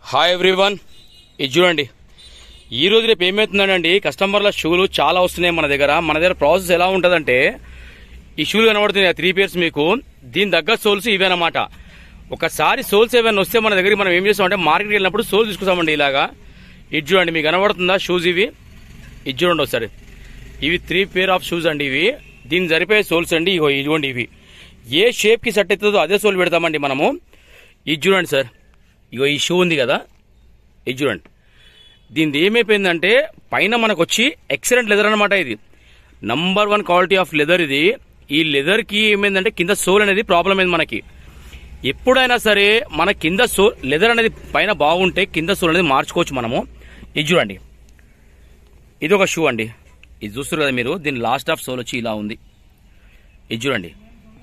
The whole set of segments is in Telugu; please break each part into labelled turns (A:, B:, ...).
A: హాయ్ ఎవ్రీవన్ ఇది చూడండి ఈ రోజు రేపు ఏమవుతుందండి కస్టమర్ల షూలు చాలా వస్తున్నాయి మన దగ్గర మన దగ్గర ప్రాసెస్ ఎలా ఉంటుందంటే ఈ షూలు కనబడుతున్నాయి త్రీ పేర్స్ మీకు దీని దగ్గర సోల్స్ ఇవేనమాట ఒకసారి సోల్స్ ఏమైనా వస్తే మన దగ్గరికి మనం ఏం చేస్తామంటే మార్కెట్కి వెళ్ళినప్పుడు సోల్ తీసుకొస్తామండి ఇలాగా ఇది చూడండి మీకు కనబడుతుందా షూస్ ఇవి ఇది చూడండి ఒకసారి ఇవి త్రీ పేర్ ఆఫ్ షూస్ అండి ఇవి దీనికి సరిపోయే సోల్స్ అండి ఇగో ఇదిగోండి ఇవి ఏ షేప్కి సెట్ అవుతుందో అదే సోల్ పెడతామండి మనము ఇది చూడండి సార్ ఇగో ఈ షూ ఉంది కదా ఇది చూడండి దీనిది ఏమైపోయిందంటే పైన మనకు వచ్చి ఎక్సలెంట్ లెదర్ అనమాట ఇది number one quality of leather ఇది ఈ లెదర్కి ఏమైందంటే కింద సోల్ అనేది ప్రాబ్లం అయింది మనకి ఎప్పుడైనా సరే మన కింద సోల్ లెదర్ అనేది పైన బాగుంటే కింద సోల్ అనేది మార్చుకోవచ్చు మనము ఇది చూడండి ఇది ఒక షూ అండి ఇది చూస్తారు కదా మీరు దీని లాస్ట్ ఆఫ్ సోల్ వచ్చి ఇలా ఉంది ఇది చూడండి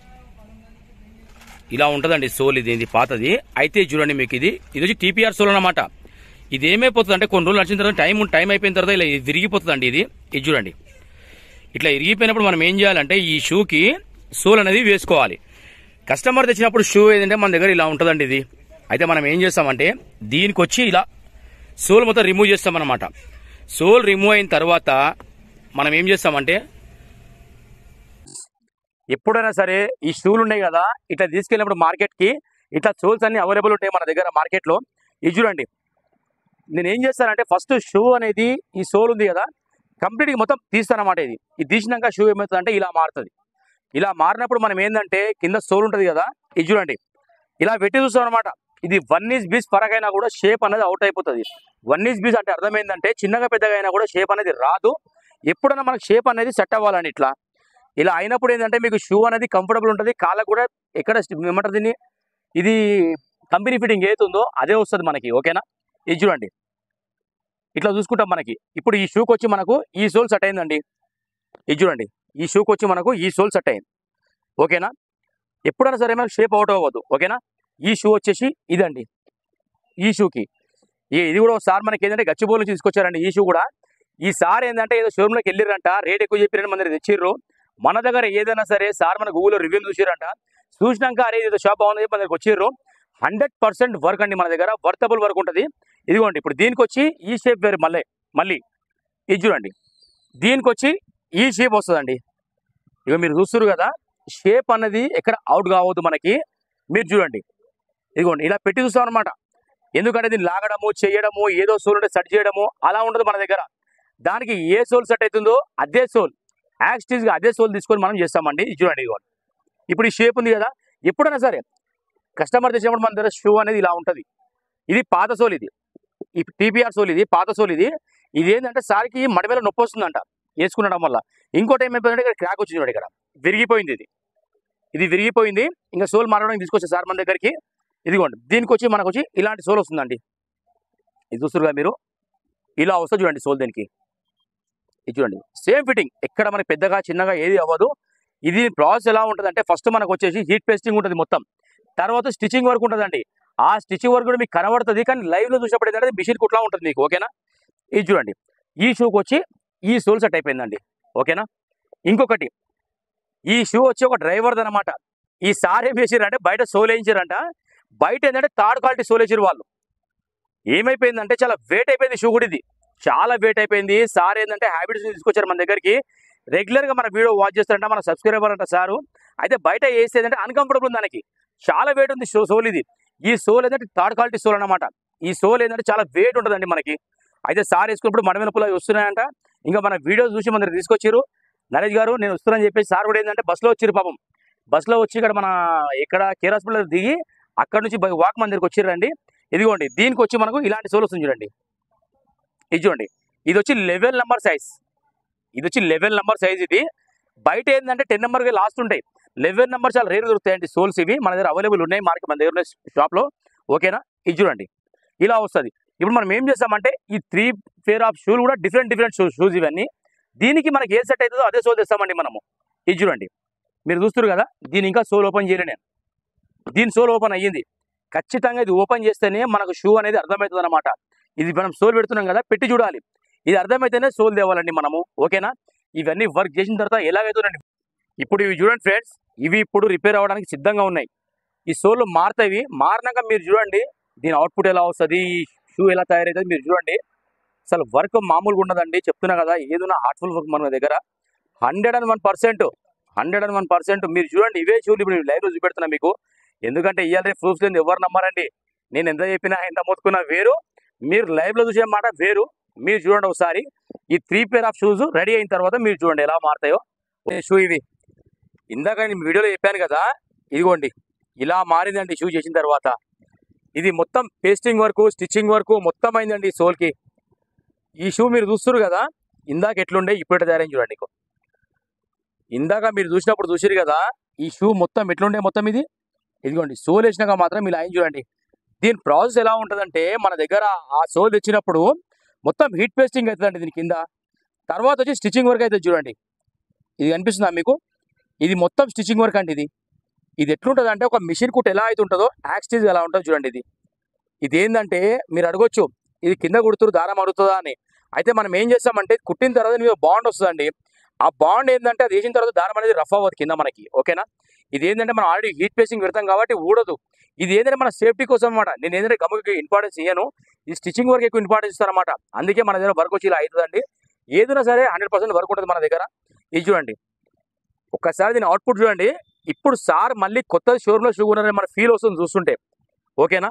A: ఇలా ఉంటుందండి సోల్ ఇది ఇది పాతది అయితే ఇది చూడండి మీకు ఇది ఇది వచ్చి టీపీఆర్ సోల్ అనమాట ఇది ఏమైపోతుంది అంటే కొన్ని రోజులు నడిచిన తర్వాత టైం టైం అయిపోయిన తర్వాత ఇలా ఇది విరిగిపోతుందండి ఇది ఇది చూడండి ఇట్లా ఇరిగిపోయినప్పుడు మనం ఏం చేయాలంటే ఈ షూకి సోల్ అనేది వేసుకోవాలి కస్టమర్ తెచ్చినప్పుడు షూ ఏదంటే మన దగ్గర ఇలా ఉంటుందండి ఇది అయితే మనం ఏం చేస్తామంటే దీనికి వచ్చి ఇలా సోల్ మొత్తం రిమూవ్ చేస్తామన్నమాట సోల్ రిమూవ్ అయిన తర్వాత మనం ఏం చేస్తామంటే ఎప్పుడైనా సరే ఈ షూలు ఉన్నాయి కదా ఇట్లా తీసుకెళ్ళినప్పుడు మార్కెట్కి ఇట్లా సోల్స్ అన్ని అవైలబుల్ ఉంటాయి మన దగ్గర మార్కెట్లో ఇది చూడండి నేను ఏం చేస్తానంటే ఫస్ట్ షూ అనేది ఈ సోల్ ఉంది కదా కంప్లీట్గా మొత్తం తీస్తానమాట ఇది ఇది తీసినాక షూ ఏమవుతుందంటే ఇలా మారుతుంది ఇలా మారినప్పుడు మనం ఏంటంటే కింద సోల్ ఉంటుంది కదా ఇది చూడండి ఇలా పెట్టి చూస్తాం అనమాట ఇది వన్ ఈజ్ బీస్ ఫరక్ అయినా కూడా షేప్ అనేది అవుట్ అయిపోతుంది వన్ ఈజ్ బీస్ అంటే అర్థమైందంటే చిన్నగా పెద్దగా అయినా కూడా షేప్ అనేది రాదు ఎప్పుడైనా మనకు షేప్ అనేది సెట్ అవ్వాలని ఇట్లా ఇలా అయినప్పుడు ఏంటంటే మీకు షూ అనేది కంఫర్టబుల్ ఉంటుంది కాళ్ళకు కూడా ఎక్కడ ఏమంటారు దీన్ని ఇది కంపెనీ ఫిట్టింగ్ ఏతుందో అదే వస్తుంది మనకి ఓకేనా ఇది చూడండి ఇట్లా చూసుకుంటాం మనకి ఇప్పుడు ఈ షూకి వచ్చి మనకు ఈ సోల్ సెట్ అయిందండి ఇది చూడండి ఈ షూకి వచ్చి మనకు ఈ సోల్ సెట్ అయింది ఓకేనా ఎప్పుడైనా సరే మనకు షేప్ అవుట్ అవ్వదు ఓకేనా ఈ షూ వచ్చేసి ఇదండి ఈ షూకి ఈ ఇది కూడా ఒకసారి మనకి ఏంటంటే గచ్చిబోలు నుంచి తీసుకొచ్చారండి ఈ షూ కూడా ఈ సార్ ఏంటంటే ఏదో షోరూమ్లోకి వెళ్ళిరంట రేట్ ఎక్కువ చెప్పిరని మన దగ్గర తెచ్చిర్రు మన దగ్గర ఏదైనా సరే సార్ మన గూగుల్లో రివ్యూలు చూసిరంట చూసినాక అరే ఇది షాప్ బాగుంది చెప్పి మన దగ్గర వచ్చిర్రు హండ్రెడ్ పర్సెంట్ వర్క్ అండి మన దగ్గర వర్తబుల్ వర్క్ ఉంటుంది ఇదిగోండి ఇప్పుడు దీనికి వచ్చి ఈ షేప్ వేరు మళ్ళీ మళ్ళీ ఇది చూడండి దీనికి వచ్చి ఈ షేప్ వస్తుందండి ఇక మీరు చూస్తారు కదా షేప్ అన్నది ఎక్కడ అవుట్ కావద్దు మనకి మీరు చూడండి ఇదిగోండి ఇలా పెట్టి చూస్తాం అనమాట ఎందుకంటే దీన్ని లాగడము చేయడము ఏదో సోల్ ఉంటే సెట్ చేయడము అలా ఉండదు మన దగ్గర దానికి ఏ సోల్ సెట్ అవుతుందో అదే సోల్ యాక్స్టీజ్గా అదే సోల్ తీసుకొని మనం చేస్తామండి ఇది చూడండి ఇదిగోండి ఇప్పుడు ఈ షేప్ ఉంది కదా ఎప్పుడైనా సరే కస్టమర్ తెచ్చినప్పుడు మన దగ్గర షూ అనేది ఇలా ఉంటుంది ఇది పాత సోల్ ఇది ఈ టీపీఆర్ సోల్ ఇది పాత సోల్ ఇది ఇది ఏంటంటే సార్కి మడివేల నొప్పి వస్తుందంట వేసుకునడం వల్ల ఇంకోటి ఏమైపోయిందంటే ఇక్కడ క్రాక్ వచ్చింది చూడండి ఇక్కడ విరిగిపోయింది ఇది ఇది విరిగిపోయింది ఇంకా సోల్ మారడానికి తీసుకొచ్చే సార్ మన దగ్గరికి ఇదిగోండి దీనికి వచ్చి మనకు వచ్చి ఇలాంటి సోల్ వస్తుందండి ఇది చూస్తురుగా మీరు ఇలా వస్తుంది చూడండి సోల్ దీనికి ఇది చూడండి సేమ్ ఫిట్టింగ్ ఎక్కడ మనకి పెద్దగా చిన్నగా ఏది అవ్వదు ఇది ప్రాసెస్ ఎలా ఉంటుంది అంటే ఫస్ట్ మనకు వచ్చేసి హీట్ పేస్టింగ్ ఉంటుంది మొత్తం తర్వాత స్టిచ్చింగ్ వర్క్ ఉంటుందండి ఆ స్టిచ్చింగ్ వర్క్ కూడా మీకు కనబడుతుంది కానీ లైవ్ లో చూసినప్పుడు ఏంటంటే మిషన్ కుట్లా ఉంటుంది మీకు ఓకేనా ఇది చూడండి ఈ షూకి వచ్చి ఈ సోల్ సెట్ అయిపోయిందండి ఓకేనా ఇంకొకటి ఈ షూ వచ్చి ఒక డ్రైవర్ది అనమాట ఈ సార్ ఏం చేసారంటే బయట సోల్ వేయించారంట బయట ఏంటంటే థర్డ్ క్వాలిటీ సోల్ వేసారు వాళ్ళు ఏమైపోయిందంటే చాలా వెయిట్ అయిపోయింది షూ కూడా ఇది చాలా వెయిట్ అయిపోయింది సార్ ఏంటంటే హ్యాబిట్స్ తీసుకొచ్చారు మన దగ్గరికి రెగ్యులర్ గా మన వీడియో వాచ్ చేస్తారంట మన సబ్స్క్రైబర్ అంట సారు అయితే బయట వేస్తే ఏంటంటే అన్కంఫర్టబుల్ ఉంది దానికి చాలా వెయిట్ ఉంది షో సోల్ ఇది ఈ సోల్ ఏంటంటే థర్డ్ క్వాలిటీ సోల్ అనమాట ఈ సోల్ ఏంటంటే చాలా వెయిట్ ఉంటుందండి మనకి అయితే సార్ వేసుకున్నప్పుడు మడమైన పుల్ల వస్తున్నాయంట ఇంకా మన వీడియోస్ చూసి మన దగ్గర తీసుకొచ్చారు నరేష్ గారు నేను వస్తున్నానని చెప్పేసి సార్ కూడా ఏంటంటే బస్సులో వచ్చారు పాపం బస్సులో వచ్చి ఇక్కడ మన ఇక్కడ కేర్ హాస్పిటల్ దిగి అక్కడ నుంచి బై- వాక్ మన దగ్గరికి వచ్చిర్రండి ఇదిగోండి దీనికి వచ్చి మనకు ఇలాంటి సోల్ వస్తుంది చూడండి ఇది చూడండి ఇది వచ్చి లెవెల్ నెంబర్ సైజ్ ఇది వచ్చి లెవెల్ నెంబర్ సైజ్ ఇది బయట ఏంటంటే టెన్ నెంబర్ లాస్ట్ ఉంటాయి లెవెల్ నెంబర్ చాలా రేర్ దొరుకుతాయండి సోల్స్ ఇవి మన దగ్గర అవైలబుల్ ఉన్నాయి మార్కెట్ మన దగ్గర ఉన్న షాప్లో ఓకేనా ఇది చూడండి ఇలా వస్తుంది ఇప్పుడు మనం ఏం చేస్తామంటే ఈ త్రీ పేర్ ఆఫ్ షూలు కూడా డిఫరెంట్ డిఫరెంట్ షూ షూస్ ఇవన్నీ దీనికి మనకి ఏ సెట్ అవుతుందో అదే సోల్ తెస్తామండి మనము ఇది చూడండి మీరు చూస్తారు కదా దీని ఇంకా సోల్ ఓపెన్ చేయలే నేను దీని సోల్ ఓపెన్ అయ్యింది ఖచ్చితంగా ఇది ఓపెన్ చేస్తేనే మనకు షూ అనేది అర్థమవుతుంది అనమాట ఇది మనం సోల్ పెడుతున్నాం కదా పెట్టి చూడాలి ఇది అర్థమైతేనే సోల్ తేవాలండి మనము ఓకేనా ఇవన్నీ వర్క్ చేసిన తర్వాత ఎలాగైతుందండి ఇప్పుడు ఇవి చూడండి ఫ్రెండ్స్ ఇవి ఇప్పుడు రిపేర్ అవ్వడానికి సిద్ధంగా ఉన్నాయి ఈ సోళ్ళు మారుతాయి మారినాక మీరు చూడండి దీని అవుట్పుట్ ఎలా వస్తుంది షూ ఎలా తయారవుతుంది మీరు చూడండి అసలు వర్క్ మామూలుగా ఉండదండి చెప్తున్నా కదా ఏదైనా హార్ట్ఫుల్ వర్క్ మన దగ్గర hundred and one percent hundred and one percent మీరు చూడండి ఇవే షూలు ఇప్పుడు లైవ్ చూపెడుతున్నా మీకు ఎందుకంటే ఇవాళ ప్రూఫ్స్ లేదు ఎవరు నమ్మరండి నేను ఎంత చెప్పినా ఎంత మొత్తుకున్నా వేరు మీరు లైవ్లో చూసే మాట వేరు మీరు చూడండి ఒకసారి ఈ three pair of shoes ready అయిన తర్వాత మీరు చూడండి ఎలా మారుతాయో షూ ఇవి ఇందాక నేను వీడియోలో చెప్పాను కదా ఇదిగోండి ఇలా మారిందండి షూ చేసిన తర్వాత ఇది మొత్తం పేస్టింగ్ వర్క్ స్టిచ్చింగ్ వర్క్ మొత్తం అయిందండి సోల్కి ఈ షూ మీరు చూస్తారు కదా ఇందాక ఎట్లుండే ఇప్పుడు తయారైంది చూడండి నీకు ఇందాక మీరు చూసినప్పుడు చూసిరు కదా ఈ షూ మొత్తం ఎట్లుండే మొత్తం ఇది ఇదిగోండి సోల్ వేసినాక మాత్రం ఇలా అయింది చూడండి దీని ప్రాసెస్ ఎలా ఉంటుందంటే మన దగ్గర ఆ సోల్ తెచ్చినప్పుడు మొత్తం హీట్ పేస్టింగ్ అవుతుందండి దీని కింద తర్వాత వచ్చి స్టిచ్చింగ్ వర్క్ అవుతుంది చూడండి ఇది కనిపిస్తుందా మీకు ఇది మొత్తం స్టిచ్చింగ్ వర్క్ అండి ఇది ఇది ఎట్లుంటుంది అంటే ఒక మిషన్ కుట్ ఎలా అయితే ఉంటుందో యాక్స్టీజ్ ఎలా ఉంటుందో చూడండి ఇది ఇది ఏంటంటే మీరు అడగొచ్చు ఇది కింద కుడుతురు దారం అడుగుతుందా అని అయితే మనం ఏం చేస్తామంటే కుట్టిన తర్వాత మీకు బాండ్ వస్తుందండి ఆ బాండ్ ఏంటంటే అది వేసిన తర్వాత దారం అనేది రఫ్ అవ్వదు కింద మనకి ఓకేనా ఇది ఏంటంటే మనం ఆల్రెడీ హీట్ పేసింగ్ పెడతాం కాబట్టి ఊడదు ఇది ఏంటంటే మన సేఫ్టీ కోసం అనమాట నేను ఏంటంటే గమ్ముకి ఇంపార్టెన్స్ ఇయ్యను ఈ స్టిచ్చింగ్ వర్క్ ఎక్కువ ఇంపార్టెన్స్ ఇస్తారనమాట అందుకే మన దగ్గర వర్క్ వచ్చి ఇలా అవుతుందండి ఏదైనా సరే హండ్రెడ్ పర్సెంట్ వర్క్ ఉంటుంది మన దగ్గర ఇది చూడండి ఒక్కసారి దీని అవుట్పుట్ చూడండి ఇప్పుడు సార్ మళ్ళీ కొత్త షోరూంలో షూ ఉన్నారని మన ఫీల్ వస్తుంది చూస్తుంటే ఓకేనా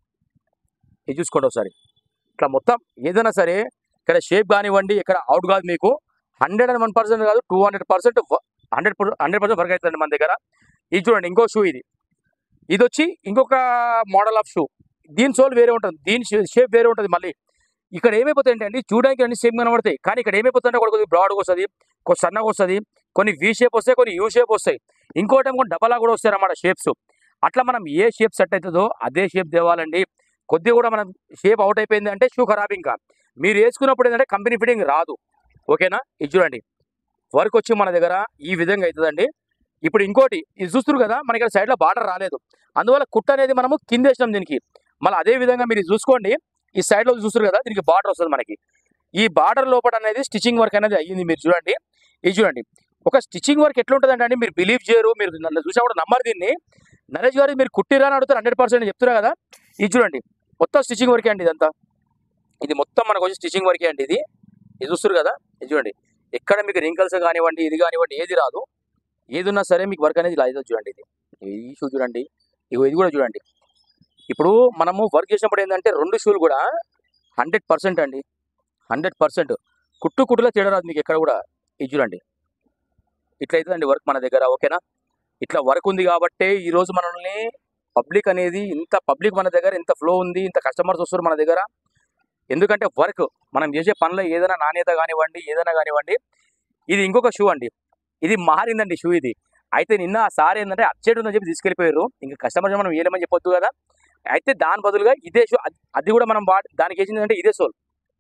A: ఇది చూసుకోండి ఒకసారి ఇట్లా మొత్తం ఏదైనా సరే ఇక్కడ షేప్ కానివ్వండి ఇక్కడ అవుట్ కాదు మీకు హండ్రెడ్ అండ్ వన్ పర్సెంట్ కాదు two hundred percent hundred hundred percent work అవుతుంది మన దగ్గర ఇది చూడండి ఇంకో షూ ఇది ఇది వచ్చి ఇంకొక మోడల్ ఆఫ్ షూ దీని సోల్ వేరే ఉంటుంది దీని షేప్ వేరే ఉంటుంది మళ్ళీ ఇక్కడ ఏమైపోతాయి అంటే అండి చూడడానికి అన్ని సేమ్ కనబడతాయి కానీ ఇక్కడ ఏమైపోతుందంటే ఒకటి కొద్దిగా బ్రాడ్గా వస్తుంది కొంచెం సన్నగా వస్తుంది కొన్ని వి షేప్ వస్తాయి కొన్ని యూ షేప్ వస్తాయి ఇంకోటి ఏమో డబలా కూడా వస్తాయి అన్నమాట షేప్స్ అట్లా మనం ఏ షేప్ సెట్ అవుతుందో అదే షేప్ తేవాలండి కొద్దిగా కూడా మనం షేప్ అవుట్ అయిపోయింది అంటే షూ ఖరాబ్ ఇంకా మీరు వేసుకున్నప్పుడు ఏంటంటే కంపెనీ ఫిట్టింగ్ రాదు ఓకేనా ఇది చూడండి వర్క్ వచ్చి మన దగ్గర ఈ విధంగా అవుతుందండి ఇప్పుడు ఇంకోటి ఇది చూస్తారు కదా మనకి ఇక్కడ సైడ్లో బార్డర్ రాలేదు అందువల్ల కుట్ అనేది మనము కింద వేసినాం దీనికి మళ్ళీ అదే విధంగా మీరు ఇది చూసుకోండి ఈ సైడ్లో చూస్తారు కదా దీనికి బార్డర్ వస్తుంది మనకి ఈ బార్డర్ లోపల అనేది స్టిచ్చింగ్ వర్క్ అనేది అయ్యింది మీరు చూడండి ఇది చూడండి ఒక స్టిచ్చింగ్ వర్క్ ఎట్లా ఉంటుందంటే అండి మీరు బిలీవ్ చేయరు మీరు నన్ను చూసినా కూడా నమ్మరు దీన్ని నరేష్ గారు మీరు కుట్టిరా అని అడుగుతారు హండ్రెడ్ పర్సెంట్ చెప్తున్నా కదా ఇది చూడండి మొత్తం స్టిచ్చింగ్ వర్కే అండి ఇదంతా ఇది మొత్తం మనకు వచ్చి స్టిచ్చింగ్ వర్కే అండి ఇది ఇది చూస్తారు కదా ఇది చూడండి ఎక్కడ మీకు రింకల్స్ కానివ్వండి ఇది కానివ్వండి ఏది రాదు ఏది ఉన్నా సరే మీకు వర్క్ అనేది ఇలా అవుతుంది చూడండి ఇది ఈ షూ చూడండి ఇగో ఇది కూడా చూడండి ఇప్పుడు మనము వర్క్ చేసినప్పుడు ఏంటంటే రెండు షూలు కూడా హండ్రెడ్ పర్సెంట్ అండి హండ్రెడ్ పర్సెంట్ కుట్టు కుట్టులో తేడా రాదు మీకు ఎక్కడ కూడా ఇది చూడండి ఇట్లా అవుతుందండి వర్క్ మన దగ్గర ఓకేనా ఇట్లా వర్క్ ఉంది కాబట్టే ఈరోజు మనల్ని పబ్లిక్ అనేది ఇంత పబ్లిక్ మన దగ్గర ఇంత ఫ్లో ఉంది ఇంత కస్టమర్స్ వస్తారు మన దగ్గర ఎందుకంటే వర్క్ మనం చేసే పనిలో ఏదైనా నాణ్యత కానివ్వండి ఏదైనా కానివ్వండి ఇది ఇంకొక షూ అండి ఇది మారిందండి షూ ఇది అయితే నిన్న ఆ సార్ ఏంటంటే అర్జెంట్ ఉందని చెప్పి తీసుకెళ్ళిపోయారు ఇంకా కస్టమర్ మనం ఏలేమని చెప్పొద్దు కదా అయితే దాని బదులుగా ఇదే షూ అది- అది కూడా మనం వాడి దానికి వేసిందంటే ఇదే సోల్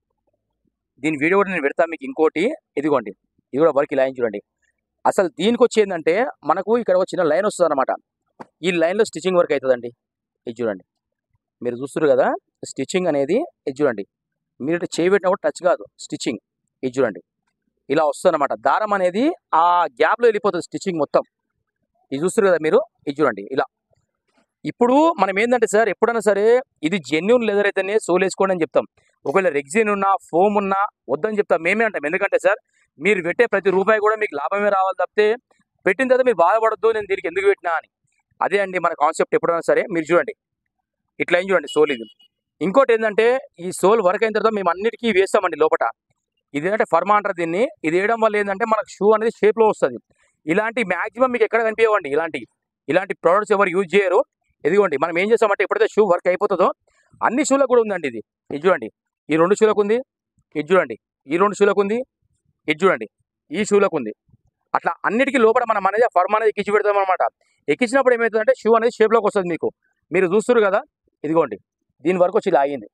A: దీని వీడియో కూడా నేను పెడతాను మీకు ఇంకోటి ఇదిగోండి ఇది కూడా వర్క్ ఇలా అయింది చూడండి అసలు దీనికి వచ్చి ఏంటంటే మనకు ఇక్కడ ఒక చిన్న లైన్ వస్తుంది అనమాట ఈ లైన్లో స్టిచ్చింగ్ వర్క్ అవుతుందండి ఇది చూడండి మీరు చూస్తారు కదా స్టిచ్చింగ్ అనేది ఇది చూడండి మీరు ఇట్లా చేయి పెట్టినా కూడా టచ్ కాదు స్టిచ్చింగ్ ఇది చూడండి ఇలా వస్తుంది అనమాట దారం అనేది ఆ గ్యాప్లో వెళ్ళిపోతుంది స్టిచ్చింగ్ మొత్తం ఇది చూస్తారు కదా మీరు ఇది చూడండి ఇలా ఇప్పుడు మనం ఏంటంటే సార్ ఎప్పుడైనా సరే ఇది జెన్యున్ లెదర్ అయితేనే సోల్ వేసుకోండి అని చెప్తాం ఒకవేళ రెగ్జిన్ ఉన్నా ఫోమ్ ఉన్నా వద్దని చెప్తాం మేమే అంటాం ఎందుకంటే సార్ మీరు పెట్టే ప్రతి రూపాయి కూడా మీకు లాభమే రావాలి తప్పితే పెట్టిన తర్వాత మీరు బాధపడద్దు నేను దీనికి ఎందుకు పెట్టినా అని అదే అండి మన కాన్సెప్ట్ ఎప్పుడైనా సరే మీరు చూడండి ఇట్లా ఏం చూడండి సోల్ ఇది ఇంకోటి ఏంటంటే ఈ సోల్ వర్క్ అయిన తర్వాత మేము అన్నిటికీ వేస్తామండి లోపల ఇది ఏంటంటే ఫర్మా అంటారు దీన్ని ఇది వేయడం వల్ల ఏంటంటే మనకు షూ అనేది షేప్లో వస్తుంది ఇలాంటి మ్యాక్సిమం మీకు ఎక్కడ కనిపించవండి ఇలాంటి ఇలాంటి ప్రోడక్ట్స్ ఎవరు యూజ్ చేయరు ఇదిగోండి మనం ఏం చేస్తామంటే ఎప్పుడైతే షూ వర్క్ అయిపోతుందో అన్ని షూలకు కూడా ఉందండి ఇది ఇది చూడండి ఈ రెండు షూలకు ఉంది ఇది చూడండి ఈ రెండు షూలకు ఉంది ఇది చూడండి ఈ షూలకు ఉంది అట్లా అన్నిటికీ లోపల మనం అనేది ఫర్మ్ అనేది ఎక్కించి పెడతాం అనమాట ఎక్కించినప్పుడు ఏమవుతుందంటే షూ అనేది షేప్లోకి వస్తుంది మీకు మీరు చూస్తారు కదా ఇదిగోండి దీని వరకు వచ్చి ఇలా అయ్యింది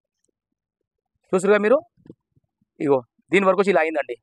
A: చూసారుగా మీరు ఇగో దీని వరకు వచ్చి ఇలా అయిందండి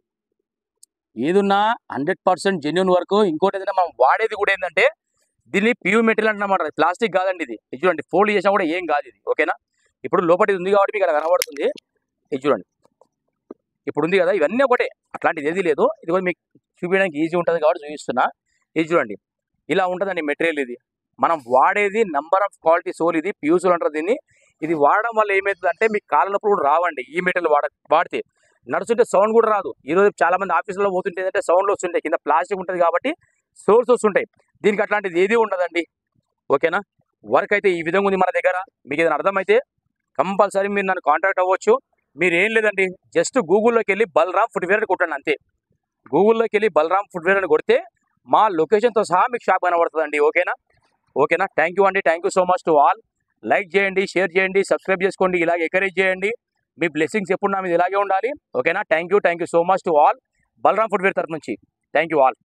A: ఏదున్నా హండ్రెడ్ పర్సెంట్ జెన్యున్ వర్క్ ఇంకోటి ఏంటంటే మనం వాడేది కూడా ఏంటంటే దీన్ని ప్యూర్ మెటీరియల్ అంటున్నమాట ప్లాస్టిక్ కాదండి ఇది ఇది చూడండి ఫోల్డ్ చేసినా కూడా ఏం కాదు ఇది ఓకేనా ఇప్పుడు లోపల ఇది ఉంది కాబట్టి మీకు అక్కడ కనబడుతుంది ఇది చూడండి ఇప్పుడు ఉంది కదా ఇవన్నీ ఒకటే అట్లాంటిది ఏది లేదు ఇది కూడా మీకు చూపించడానికి ఈజీ ఉంటుంది కాబట్టి చూపిస్తున్నా ఇది చూడండి ఇలా ఉంటుందండి మెటీరియల్ ఇది మనం వాడేది నంబర్ ఆఫ్ క్వాలిటీ సోల్ ఇది ప్యూజుల్ అంటారు దీన్ని ఇది వాడడం వల్ల ఏమవుతుంది అంటే మీకు కాళ్ళ నొప్పులు కూడా రావండి ఈ మెటీరియల్ వాడ వాడితే నడుస్తుంటే సౌండ్ కూడా రాదు ఈరోజు చాలా మంది ఆఫీసులో పోతుంటే ఏంటంటే సౌండ్లు వస్తుంటాయి కింద ప్లాస్టిక్ ఉంటుంది కాబట్టి సోర్స్ వస్తుంటాయి దీనికి అట్లాంటిది ఏది ఉండదండి ఓకేనా వర్క్ అయితే ఈ విధంగా ఉంది మన దగ్గర మీకు ఏదైనా అర్థమైతే కంపల్సరీ మీరు నన్ను కాంటాక్ట్ అవ్వచ్చు మీరు ఏం లేదండి జస్ట్ గూగుల్లోకి వెళ్ళి బలరామ్ ఫుట్వేర్ అని కొట్టండి అంతే గూగుల్లోకి వెళ్ళి బలరామ్ ఫుట్వేర్ అని కొడితే మా లొకేషన్తో సహా మీకు షాప్ కనబడుతుందండి ఓకేనా ఓకేనా థ్యాంక్ యూ అండి thank you so much to all like చేయండి షేర్ చేయండి సబ్స్క్రైబ్ చేసుకోండి ఇలాగే ఎంకరేజ్ చేయండి మీ బ్లెస్సింగ్స్ ఎప్పుడు నా మీద ఇలాగే ఉండాలి ఓకేనా thank you thank you so much to all Balaram footwear తరఫు నుంచి థ్యాంక్ యూ ఆల్